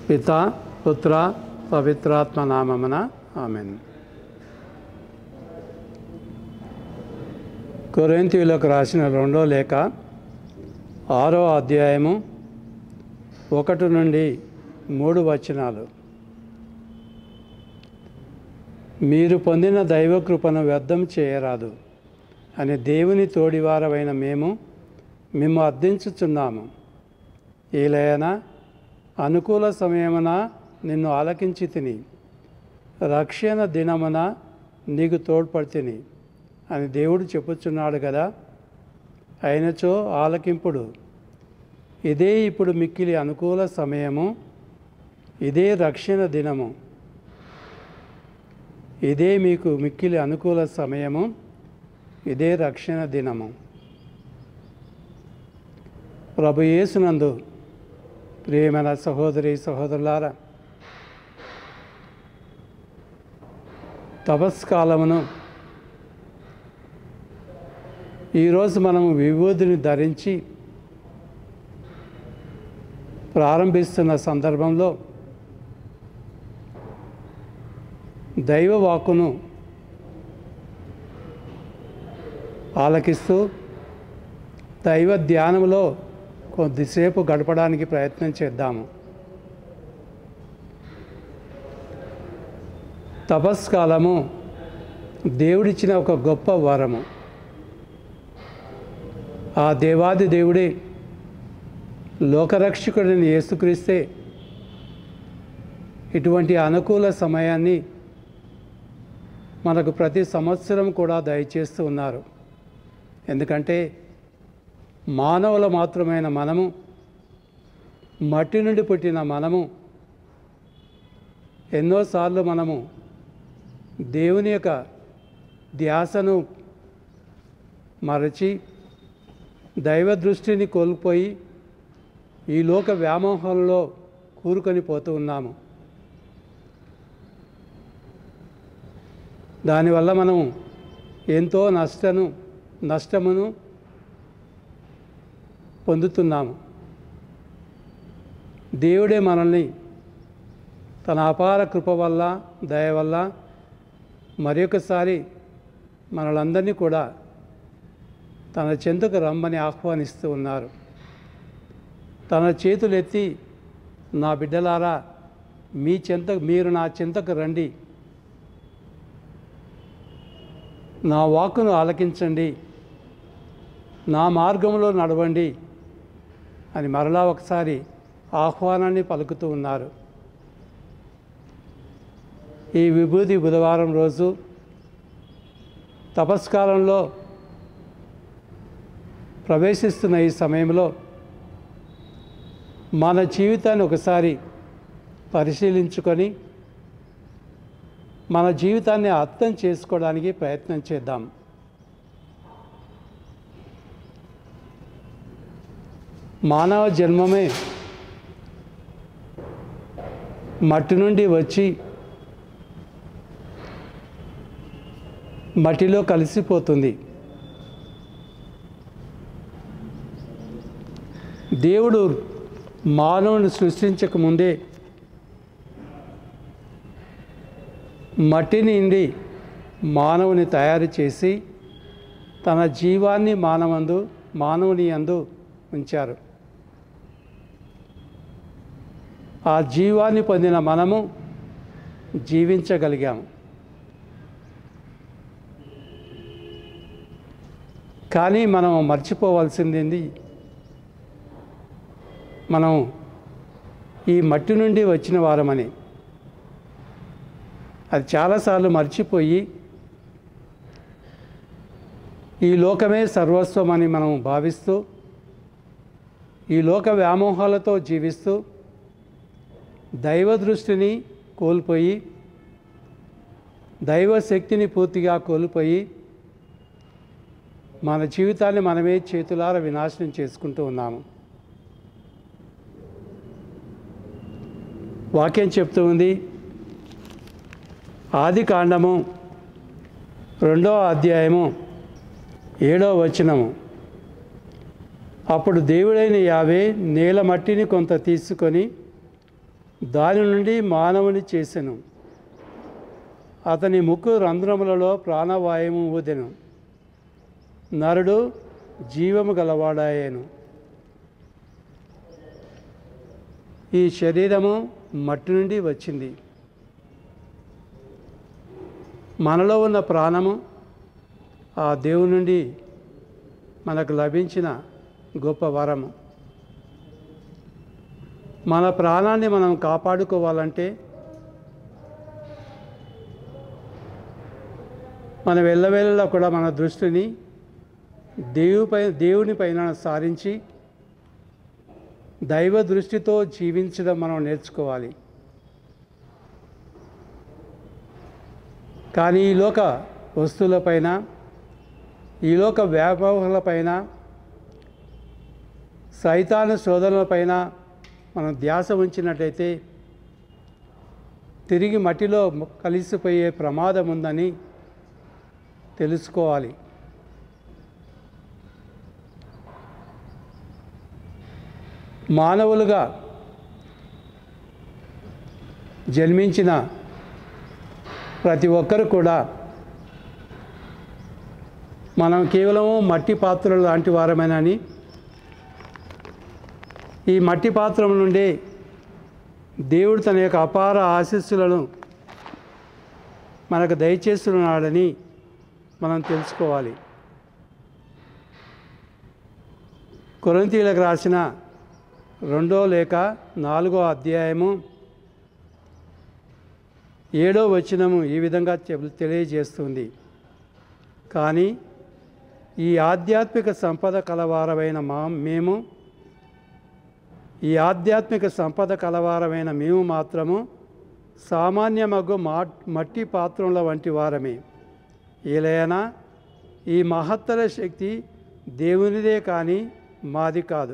పిత పుత్ర పవిత్రాత్మ నామమున ఆమెన్ కొరింతీయులకు రాసిన రెండో లేఖ ఆరో అధ్యాయము ఒకటి నుండి మూడు వచనాలు మీరు పొందిన దైవకృపను వ్యర్థం చేయరాదు అని దేవుని తోడివారమైన మేము మేము అర్థించుచున్నాము ఏలయన అనుకూల సమయమున నిన్ను ఆలకించి తిని రక్షణ దినమున నీకు తోడ్పడితిని అని దేవుడు చెప్పుచున్నాడు కదా అయినచో ఆలకింపుడు ఇదే ఇప్పుడు మిక్కిలి అనుకూల సమయము ఇదే రక్షణ దినము ఇదే మీకు మిక్కిలి అనుకూల సమయము ఇదే రక్షణ దినము ప్రభు యేసునందు ప్రియమైన సహోదరి సహోదరులారా తపస్కాలమును ఈరోజు మనము విభూతిని ధరించి ప్రారంభిస్తున్న సందర్భంలో దైవ వాక్కును ఆలకిస్తూ దైవ ధ్యానంలో కొద్దిసేపు గడపడానికి ప్రయత్నం చేద్దాము తపస్కాలము దేవుడిచ్చిన ఒక గొప్ప వరము ఆ దేవాది దేవుడే లోకరక్షకుడిని యేసుక్రీస్తే ఇటువంటి అనుకూల సమయాన్ని మనకు ప్రతి సంవత్సరం కూడా దయచేస్తూ ఉన్నారు ఎందుకంటే మానవుల మాత్రమైన మనము మట్టి నుండి పుట్టిన మనము ఎన్నోసార్లు మనము దేవుని యొక్క ధ్యాసను మరచి దైవ దృష్టిని కోల్పోయి ఈ లోక వ్యామోహంలో కూరుకొని పోతూ ఉన్నాము దానివల్ల మనం ఎంతో నష్టను నష్టమును పొందుతున్నాము దేవుడే మనల్ని తన అపార కృప వల్ల దయ వల్ల మరి ఒకసారి మనలందరినీ కూడా తన చెంతకు రమ్మని ఆహ్వానిస్తూ ఉన్నారు తన చేతులు ఎత్తి నా బిడ్డలారా మీ చెంత మీరు నా చెంతకు రండి నా వాక్కును ఆలకించండి నా మార్గంలో నడవండి అని మరలా ఒకసారి ఆహ్వానాన్ని పలుకుతూ ఉన్నారు ఈ విభూతి బుధవారం రోజు తపస్కాలంలో ప్రవేశిస్తున్న ఈ సమయంలో మన జీవితాన్ని ఒకసారి పరిశీలించుకొని మన జీవితాన్ని అర్థం చేసుకోవడానికి ప్రయత్నం చేద్దాం మానవ జన్మమే మట్టి నుండి వచ్చి మట్టిలో కలిసిపోతుంది దేవుడు మానవుని సృష్టించక ముందే మట్టి నుండి మానవుని తయారు చేసి తన జీవాన్ని మానవందు మానవుని అందు ఉంచారు ఆ జీవాన్ని పొందిన మనము జీవించగలిగాము కానీ మనం మర్చిపోవాల్సింది మనం ఈ మట్టి నుండి వచ్చిన వారమని అది చాలాసార్లు మర్చిపోయి ఈ లోకమే సర్వస్వం అని మనం భావిస్తూ ఈ లోక వ్యామోహాలతో జీవిస్తూ దైవ దృష్టిని కోల్పోయి దైవ శక్తిని పూర్తిగా కోల్పోయి మన జీవితాన్ని మనమే చేతులార వినాశనం చేసుకుంటూ ఉన్నాము వాక్యం చెప్తూ ఉంది ఆది కాండము రెండో అధ్యాయము ఏడో వచనము అప్పుడు దేవుడైన యావే నేల మట్టిని కొంత తీసుకొని దాని నుండి మానవుని చేసెను అతని ముక్కు రంధ్రములలో ప్రాణవాయువు ఊదెను నరుడు జీవము గలవాడాయను ఈ శరీరము మట్టి నుండి వచ్చింది మనలో ఉన్న ప్రాణము ఆ దేవుని నుండి మనకు లభించిన గొప్ప వరము మన ప్రాణాన్ని మనం కాపాడుకోవాలంటే మన వెళ్ళవేళలో కూడా మన దృష్టిని దేవుపై దేవుని పైన సారించి దైవ దృష్టితో జీవించడం మనం నేర్చుకోవాలి కానీ ఈ లోక వస్తువులపైన ఈ లోక వ్యాపారాలపైన సైతాను శోధనలపైన మనం ధ్యాస ఉంచినట్టయితే తిరిగి మట్టిలో కలిసిపోయే ప్రమాదం ఉందని తెలుసుకోవాలి మానవులుగా జన్మించిన ప్రతి ఒక్కరు కూడా మనం కేవలం మట్టి పాత్రలు లాంటి వారమేనని ఈ మట్టి పాత్రం నుండి దేవుడు తన యొక్క అపార ఆశీస్సులను మనకు దయచేస్తున్నాడని మనం తెలుసుకోవాలి కొరంతీలకు రాసిన రెండో లేక నాలుగో అధ్యాయము ఏడో వచనము ఈ విధంగా చెప్- తెలియజేస్తుంది కానీ ఈ ఆధ్యాత్మిక సంపద కలవారమైన మా మేము ఈ ఆధ్యాత్మిక సంపద కలవారమైన మేము మాత్రము సామాన్యమగు మా మట్టి పాత్రముల వంటి వారమే ఏలైనా ఈ మహత్తర శక్తి దేవునిదే కానీ మాది కాదు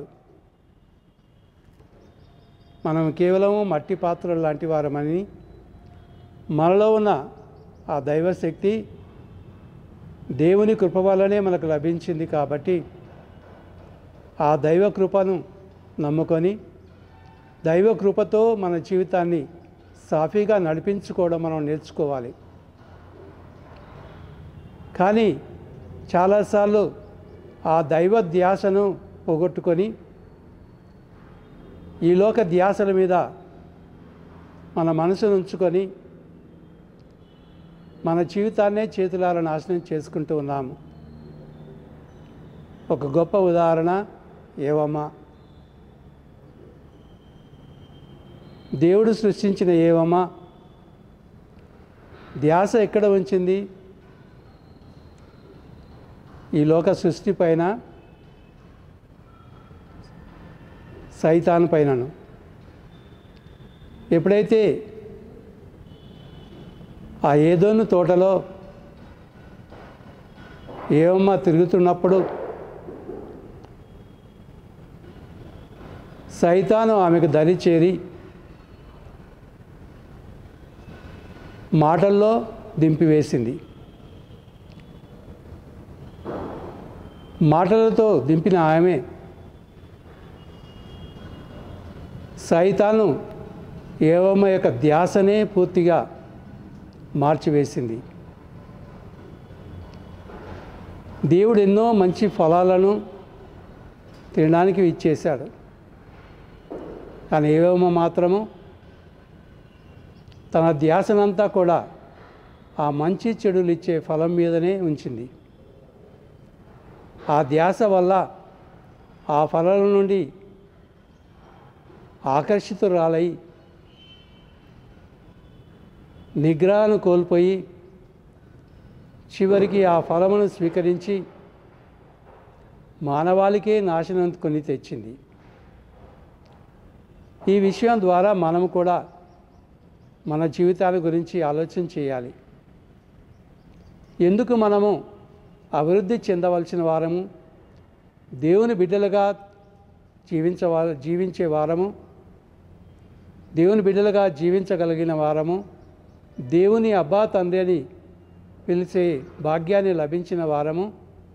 మనం కేవలం మట్టి పాత్రలు లాంటి వారమని మనలో ఉన్న ఆ దైవశక్తి దేవుని కృప వల్లనే మనకు లభించింది కాబట్టి ఆ దైవ కృపను నమ్ముకొని దైవ కృపతో మన జీవితాన్ని సాఫీగా నడిపించుకోవడం మనం నేర్చుకోవాలి కానీ చాలాసార్లు ఆ దైవ ధ్యాసను పోగొట్టుకొని ఈ లోక ధ్యాసల మీద మన మనసును ఉంచుకొని మన జీవితాన్నే చేతులార నాశనం చేసుకుంటూ ఉన్నాము ఒక గొప్ప ఉదాహరణ ఏవమ్మ దేవుడు సృష్టించిన ఏవమ్మ ధ్యాస ఎక్కడ ఉంచింది ఈ లోక సృష్టి పైన సైతాన్ పైనను ఎప్పుడైతే ఆ ఏదోను తోటలో ఏవమ్మ తిరుగుతున్నప్పుడు సైతాను ఆమెకు దరి చేరి మాటల్లో దింపివేసింది మాటలతో దింపిన ఆమె సైతాను ఏవమ్మ యొక్క ధ్యాసనే పూర్తిగా మార్చివేసింది దేవుడు ఎన్నో మంచి ఫలాలను తినడానికి ఇచ్చేశాడు కానీ ఏవేమో మాత్రము తన ధ్యాసనంతా కూడా ఆ మంచి చెడులు ఇచ్చే ఫలం మీదనే ఉంచింది ఆ ధ్యాస వల్ల ఆ ఫలాల నుండి ఆకర్షితురాలై నిగ్రహాన్ని కోల్పోయి చివరికి ఆ ఫలమును స్వీకరించి మానవాళికే నాశనం కొని తెచ్చింది ఈ విషయం ద్వారా మనము కూడా మన జీవితాల గురించి ఆలోచన చేయాలి ఎందుకు మనము అభివృద్ధి చెందవలసిన వారము దేవుని బిడ్డలుగా జీవించవా జీవించే వారము దేవుని బిడ్డలుగా జీవించగలిగిన వారము దేవుని అబ్బా తండ్రి అని పిలిచే భాగ్యాన్ని లభించిన వారము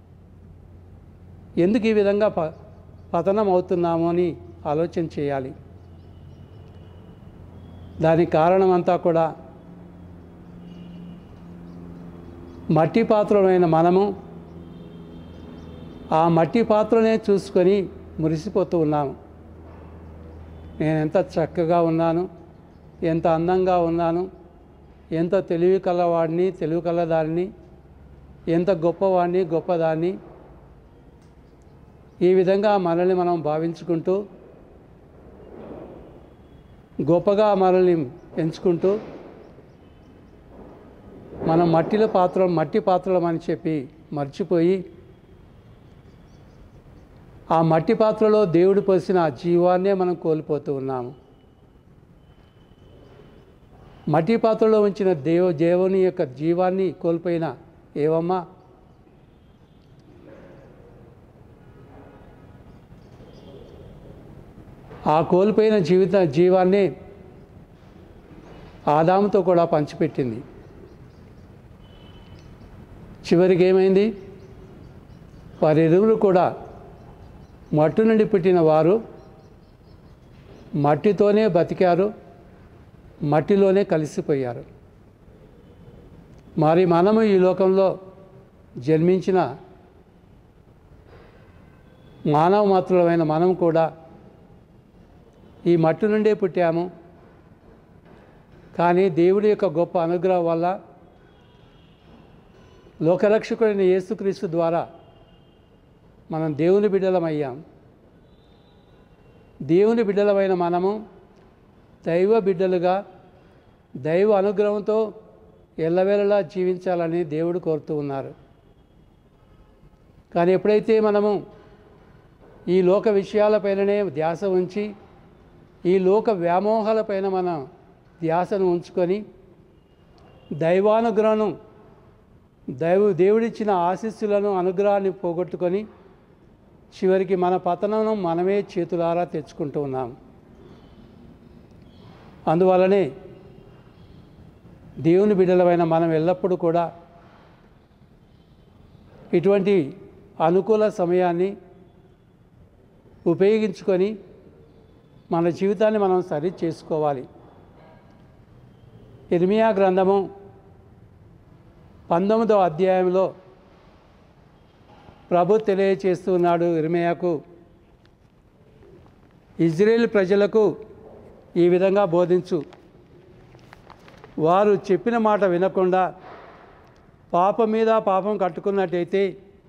ఎందుకు ఈ విధంగా ప పతనం అవుతున్నాము అని ఆలోచన చేయాలి దానికి కారణం అంతా కూడా మట్టి పాత్రమైన మనము ఆ మట్టి పాత్రనే చూసుకొని మురిసిపోతూ ఉన్నాము నేను ఎంత చక్కగా ఉన్నాను ఎంత అందంగా ఉన్నాను ఎంత తెలివి కలవాడిని తెలివి కలదాన్ని ఎంత గొప్పవాడిని గొప్పదాన్ని ఈ విధంగా మనల్ని మనం భావించుకుంటూ గొప్పగా మనల్ని ఎంచుకుంటూ మనం మట్టిలో పాత్ర మట్టి పాత్రలం అని చెప్పి మర్చిపోయి ఆ మట్టి పాత్రలో దేవుడు పోసిన ఆ జీవాన్నే మనం కోల్పోతూ ఉన్నాము మట్టి పాత్రలో ఉంచిన దేవ దేవుని యొక్క జీవాన్ని కోల్పోయిన ఏవమ్మా ఆ కోల్పోయిన జీవిత జీవాన్ని ఆదాముతో కూడా పంచిపెట్టింది చివరికి ఏమైంది వారిరువురు కూడా మట్టు నుండి పుట్టిన వారు మట్టితోనే బతికారు మట్టిలోనే కలిసిపోయారు మరి మనము ఈ లోకంలో జన్మించిన మానవ మాత్రులమైన మనం కూడా ఈ మట్టి నుండే పుట్టాము కానీ దేవుడి యొక్క గొప్ప అనుగ్రహం వల్ల లోకరక్షకుడైన యేసుక్రీస్తు ద్వారా మనం దేవుని బిడ్డలమయ్యాం దేవుని బిడ్డలమైన మనము దైవ బిడ్డలుగా దైవ అనుగ్రహంతో ఎల్లవేళలా జీవించాలని దేవుడు కోరుతూ ఉన్నారు కానీ ఎప్పుడైతే మనము ఈ లోక విషయాలపైననే ధ్యాస ఉంచి ఈ లోక వ్యామోహాలపైన మన ధ్యాసను ఉంచుకొని దైవానుగ్రహం దైవ దేవుడిచ్చిన ఆశీస్సులను అనుగ్రహాన్ని పోగొట్టుకొని చివరికి మన పతనం మనమే చేతులారా తెచ్చుకుంటూ ఉన్నాం అందువలనే దేవుని బిడ్డలమైన మనం ఎల్లప్పుడూ కూడా ఇటువంటి అనుకూల సమయాన్ని ఉపయోగించుకొని మన జీవితాన్ని మనం సరి చేసుకోవాలి ఇర్మియా గ్రంథము పంతొమ్మిదవ అధ్యాయంలో ప్రభు తెలియచేస్తున్నాడు ఇర్మియాకు ఇజ్రాయేల్ ప్రజలకు ఈ విధంగా బోధించు వారు చెప్పిన మాట వినకుండా పాపం మీద పాపం కట్టుకున్నట్టయితే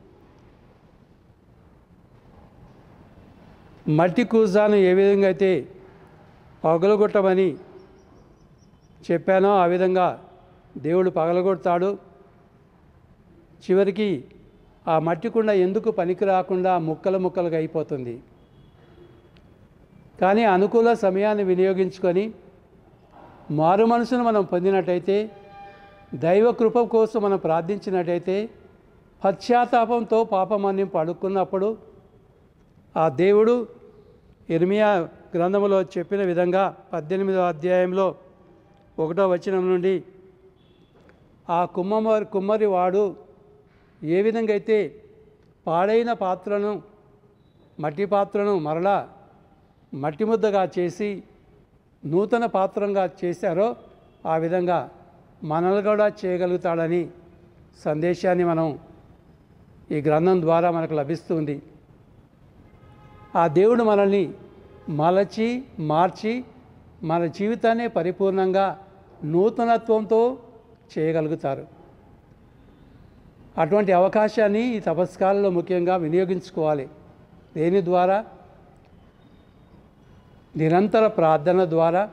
మట్టి కూజాను ఏ విధంగా అయితే పగలగొట్టమని చెప్పానో ఆ విధంగా దేవుడు పగలగొడతాడు చివరికి ఆ మట్టి కుండ ఎందుకు పనికి రాకుండా ముక్కలు ముక్కలుగా అయిపోతుంది కానీ అనుకూల సమయాన్ని వినియోగించుకొని మారు మనసును మనం పొందినట్టయితే దైవ కృప కోసం మనం ప్రార్థించినట్టయితే పశ్చాత్తాపంతో పాపమని పడుకున్నప్పుడు ఆ దేవుడు ఇర్మియా గ్రంథములో చెప్పిన విధంగా పద్దెనిమిదవ అధ్యాయంలో ఒకటో వచనం నుండి ఆ కుమ్మరి కుమ్మరి వాడు ఏ విధంగా అయితే పాడైన పాత్రను మట్టి పాత్రను మరలా మట్టి ముద్దగా చేసి నూతన పాత్రంగా చేశారో ఆ విధంగా మనల్ని కూడా చేయగలుగుతాడని సందేశాన్ని మనం ఈ గ్రంథం ద్వారా మనకు లభిస్తుంది ఆ దేవుడు మనల్ని మలచి మార్చి మన జీవితాన్ని పరిపూర్ణంగా నూతనత్వంతో చేయగలుగుతారు అటువంటి అవకాశాన్ని ఈ తపస్కాలలో ముఖ్యంగా వినియోగించుకోవాలి దేని ద్వారా నిరంతర ప్రార్థన ద్వారా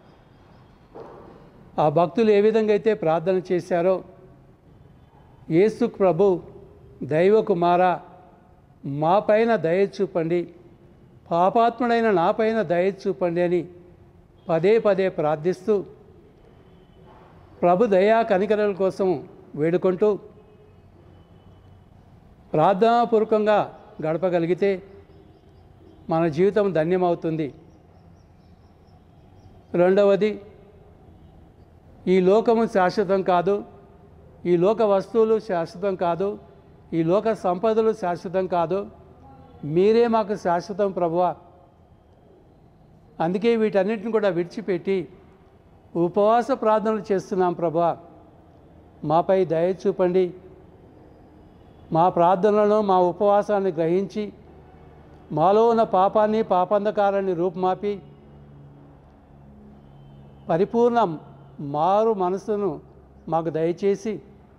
ఆ భక్తులు ఏ విధంగా అయితే ప్రార్థన చేశారో యేసు ప్రభు దైవ కుమార మా పైన దయ చూపండి పాపాత్ముడైన నా పైన దయ చూపండి అని పదే పదే ప్రార్థిస్తూ ప్రభు దయా కనికరల కోసం వేడుకుంటూ ప్రార్థనాపూర్వకంగా గడపగలిగితే మన జీవితం ధన్యమవుతుంది రెండవది ఈ లోకము శాశ్వతం కాదు ఈ లోక వస్తువులు శాశ్వతం కాదు ఈ లోక సంపదలు శాశ్వతం కాదు మీరే మాకు శాశ్వతం ప్రభువా అందుకే వీటన్నిటిని కూడా విడిచిపెట్టి ఉపవాస ప్రార్థనలు చేస్తున్నాం ప్రభా మాపై దయ చూపండి మా ప్రార్థనలను మా ఉపవాసాన్ని గ్రహించి మాలో ఉన్న పాపాన్ని పాపంధకారాన్ని రూపుమాపి పరిపూర్ణ మారు మనసును మాకు దయచేసి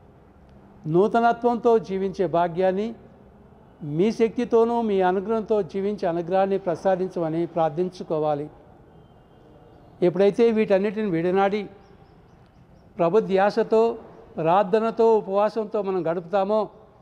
నూతనత్వంతో జీవించే భాగ్యాన్ని మీ శక్తితోనూ మీ అనుగ్రహంతో జీవించే అనుగ్రహాన్ని ప్రసాదించమని ప్రార్థించుకోవాలి ఎప్పుడైతే వీటన్నిటిని విడనాడి ప్రభు ధ్యాసతో ప్రార్థనతో ఉపవాసంతో మనం గడుపుతామో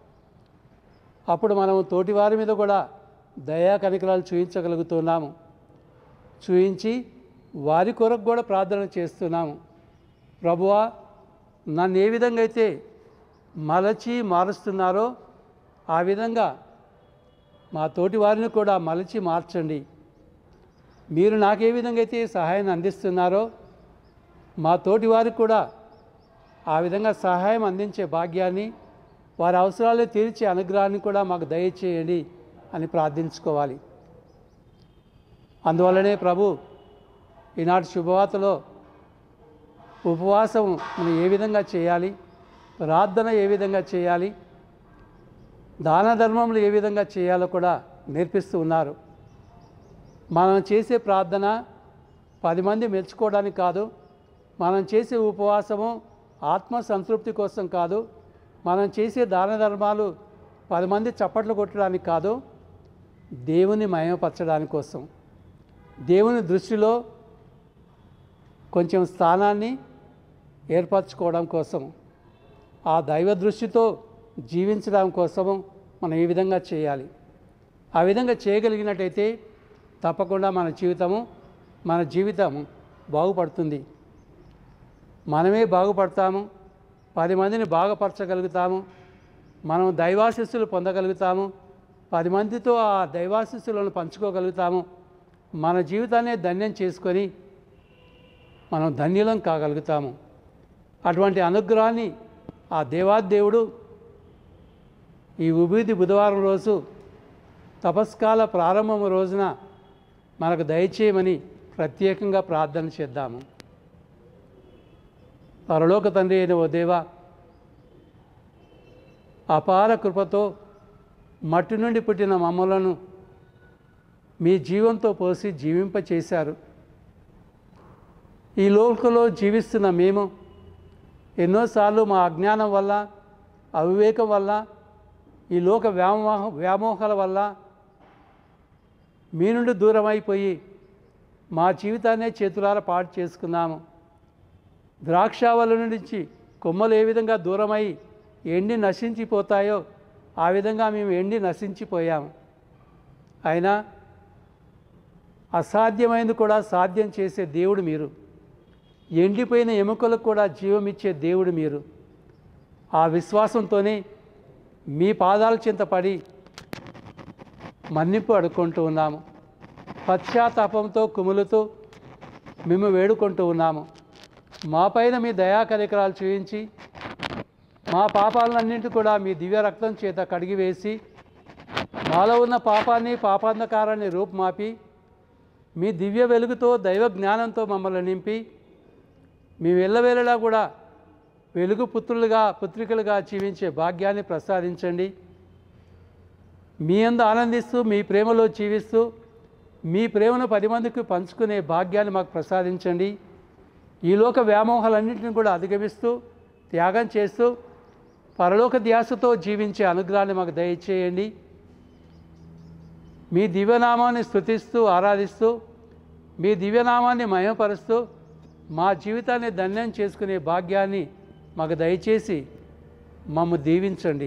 అప్పుడు మనం తోటివారి మీద కూడా దయా కనికరాలు చూపించగలుగుతున్నాము చూయించి వారి కొరకు కూడా ప్రార్థన చేస్తున్నాము ప్రభువా నన్ను ఏ విధంగా అయితే మలచి మారుస్తున్నారో ఆ విధంగా మా తోటి వారిని కూడా మలచి మార్చండి మీరు నాకే విధంగా అయితే సహాయాన్ని అందిస్తున్నారో మా తోటి వారికి కూడా ఆ విధంగా సహాయం అందించే భాగ్యాన్ని వారి అవసరాలు తీర్చే అనుగ్రహాన్ని కూడా మాకు దయచేయండి అని ప్రార్థించుకోవాలి అందువల్లనే ప్రభు ఈనాటి శుభవార్తలో ఉపవాసం మనం ఏ విధంగా చేయాలి ప్రార్థన ఏ విధంగా చేయాలి దాన ధర్మములు ఏ విధంగా చేయాలో కూడా నేర్పిస్తూ ఉన్నారు మనం చేసే ప్రార్థన పది మంది మెచ్చుకోవడానికి కాదు మనం చేసే ఉపవాసము ఆత్మ సంతృప్తి కోసం కాదు మనం చేసే దాన ధర్మాలు పది మంది చప్పట్లు కొట్టడానికి కాదు దేవుని మయమపరచడానికి కోసం దేవుని దృష్టిలో కొంచెం స్థానాన్ని ఏర్పరచుకోవడం కోసం ఆ దైవ దృష్టితో జీవించడం కోసము మనం ఈ విధంగా చేయాలి ఆ విధంగా చేయగలిగినట్టయితే తప్పకుండా మన జీవితము మన జీవితం బాగుపడుతుంది మనమే బాగుపడతాము పది మందిని బాగుపరచగలుగుతాము మనం దైవాశిస్సులు పొందగలుగుతాము పది మందితో ఆ దైవాశిస్సులను పంచుకోగలుగుతాము మన జీవితాన్ని ధన్యం చేసుకొని మనం ధన్యులం కాగలుగుతాము అటువంటి అనుగ్రహాన్ని ఆ దేవాదేవుడు ఈ ఉబీది బుధవారం రోజు తపస్కాల ప్రారంభం రోజున మనకు దయచేయమని ప్రత్యేకంగా ప్రార్థన చేద్దాము పరలోక తండ్రి అయిన ఓ దేవా అపార కృపతో మట్టి నుండి పుట్టిన మమ్మలను మీ జీవంతో పోసి జీవింపచేశారు ఈ లోకంలో జీవిస్తున్న మేము ఎన్నోసార్లు మా అజ్ఞానం వల్ల అవివేకం వల్ల ఈ లోక వ్యామోహ వ్యామోహాల వల్ల మీ నుండి దూరం అయిపోయి మా జీవితాన్నే చేతులార పాటు చేసుకున్నాము ద్రాక్షావళి నుంచి కొమ్మలు ఏ విధంగా దూరమై ఎండి నశించిపోతాయో ఆ విధంగా మేము ఎండి నశించిపోయాము అయినా అసాధ్యమైనది కూడా సాధ్యం చేసే దేవుడు మీరు ఎండిపోయిన ఎముకలకు కూడా జీవమిచ్చే దేవుడు మీరు ఆ విశ్వాసంతోనే మీ పాదాల చింత పడి మన్నింపు అడుక్కుంటూ ఉన్నాము పశ్చాత్తాపంతో కుములుతూ మేము వేడుకుంటూ ఉన్నాము మా పైన మీ దయా కనికరాలు చూపించి మా పాపాలన్నింటి కూడా మీ దివ్య రక్తం చేత కడిగివేసి మాలో ఉన్న పాపాన్ని పాపాంధకారాన్ని రూపుమాపి మీ దివ్య వెలుగుతో దైవ జ్ఞానంతో మమ్మల్ని నింపి మీ వెళ్ళవేళలా కూడా వెలుగు పుత్రులుగా పుత్రికలుగా జీవించే భాగ్యాన్ని ప్రసాదించండి మీ అందు ఆనందిస్తూ మీ ప్రేమలో జీవిస్తూ మీ ప్రేమను పది మందికి పంచుకునే భాగ్యాన్ని మాకు ప్రసాదించండి ఈ లోక వ్యామోహాలన్నింటిని కూడా అధిగమిస్తూ త్యాగం చేస్తూ పరలోక ధ్యాసతో జీవించే అనుగ్రహాన్ని మాకు దయచేయండి మీ దివ్యనామాన్ని స్తుతిస్తూ ఆరాధిస్తూ మీ దివ్యనామాన్ని మయమపరుస్తూ మా జీవితాన్ని ధన్యం చేసుకునే భాగ్యాన్ని మాకు దయచేసి మమ్ము దీవించండి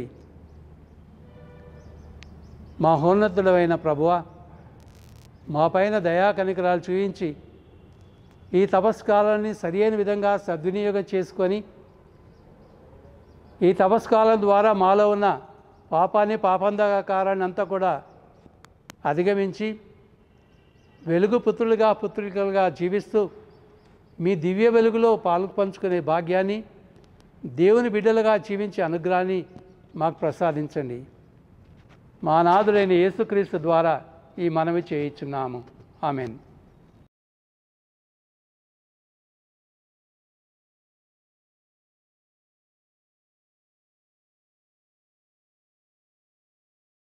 మా హోన్నతుడమైన ప్రభువ మా పైన దయా కనికరాలు చూపించి ఈ తపస్కాలాన్ని సరియైన విధంగా సద్వినియోగం చేసుకొని ఈ తపస్కాలం ద్వారా మాలో ఉన్న పాపాన్ని పాపంధకారాన్ని అంతా కూడా అధిగమించి వెలుగు పుత్రులుగా పుత్రికలుగా జీవిస్తూ మీ దివ్య వెలుగులో పాలు పంచుకునే భాగ్యాన్ని దేవుని బిడ్డలుగా జీవించే అనుగ్రహాన్ని మాకు ప్రసాదించండి మా నాథుడైన యేసుక్రీస్తు ద్వారా ఈ మనవి చేయించున్నాము ఆమెన్